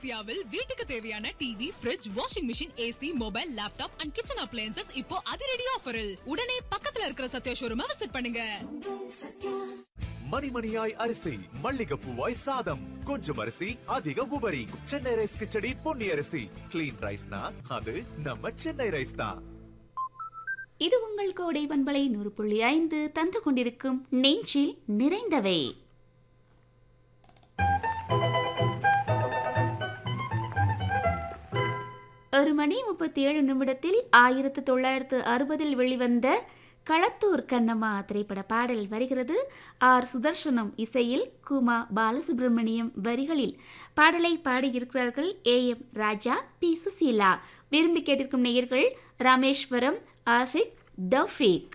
ஆசியாவில் வீட்டுக்கு தேவையான TV fridge washing machine AC mobile laptop and kitchen appliances இப்போ அதிரடி ஆஃபரில் உடனே பக்கத்துல இருக்கிற சத்யா ஷோரூமை விசிட் பண்ணுங்க மணிமணியாய் அரிசி மல்லிகைப்பூவாய் சாதம் கொஞ்சம் அரிசி அதிக உபரி சென்னை ரைஸ் கிச்சடி பொன்னி அரிசி கிளீன் ரைஸ்னா அது நம்ம சென்னை ரைஸ் தான் இது உங்கள் கோடை பண்பலை நூறு புள்ளி ஐந்து தந்து கொண்டிருக்கும் நெஞ்சில் நிறைந்தவை ஒரு மணி முப்பத்தி ஏழு நிமிடத்தில் ஆயிரத்து தொள்ளாயிரத்து அறுபதில் வெளிவந்த களத்தூர் கண்ணம்மா திரைப்பட பாடல் வருகிறது ஆர் சுதர்சனம் இசையில் குமா பாலசுப்ரமணியம் வரிகளில் பாடலை பாடியிருக்கிறார்கள் A M Raja P Susheela விரும்பி கேட்டிருக்கும் நேயர்கள் ராமேஸ்வரம் ஆசிக் தௌஃபீக்